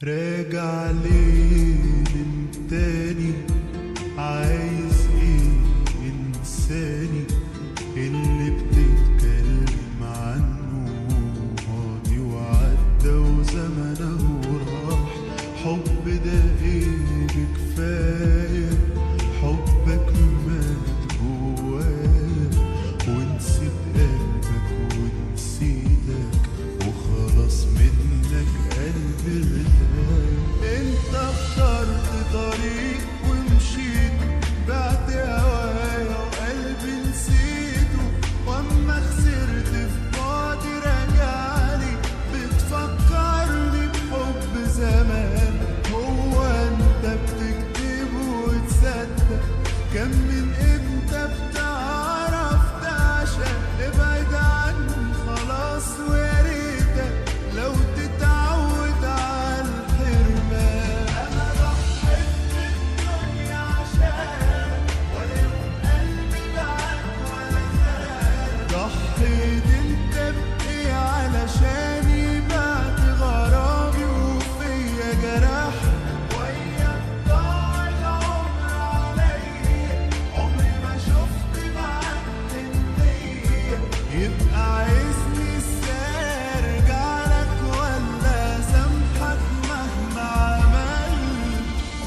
راجع ليه من تاني عايز ايه انساني اللي بتتكلم عنه ماضي وعدى وزمنه راح حب ده ايه بكفايه حبك مات جوايا ونسيت قلبك ونسيتك وخلاص منك قلبي ارتاح انت اخترت طريق ومشيت بعت هوايا وقلبي نسيته واما خسرت في بعدي راجعلي بتفكرني بحب زمان هو انت بتكتب وتصدق كم من امتى بتعرف تعشق ابعد عني خلاص ويا ريتك لو تتعود على الحرمان انا ضحيت بالدنيا عشان ولا يوم قلبي بعد ولا زال ضحيت انت بايه علشاني بعد غرامي وفيا جرح وياك ضاع العمر عليا عمري ما شفت معاك النية يبقى عايزني ازاي ارجع لك ولا سامحك مهما عملت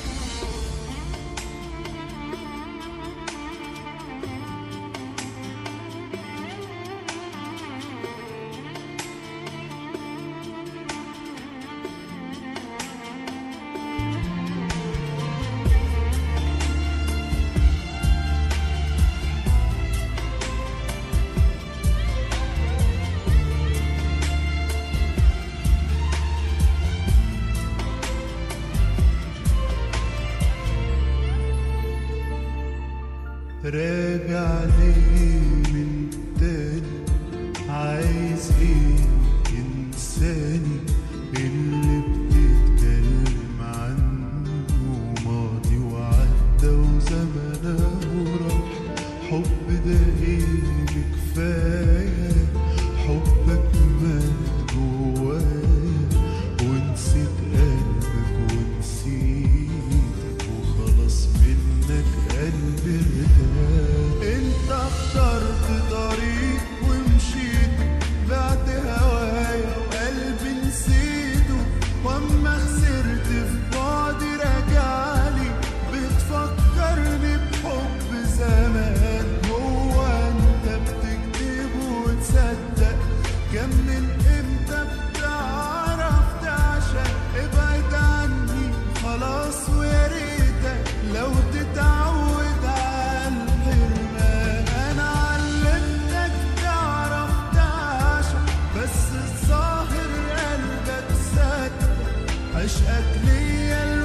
راجع ليه من تاني عايز ايه انساني اللي بتتكلم عنه ماضي وعدى وزمنه راح حب ده ايه بكفايه حبك مات جوايا ونسيت قلبك ونسيتك وخلاص منك قلبي ارتاح انت اخترت طريق ومشيت بعت هوايا وقلبي نسيته واما خسرت في بعدي راجعلي بتفكرني بحب زمان هو انت بتكتب وتصدق كم من امتى بتعرف تعشق ابعد عني خلاص ويا ريتك لو تتعود على الحرمان انا علمتك تعرف تعشق بس الظاهر قلبك صدق عشقك ليا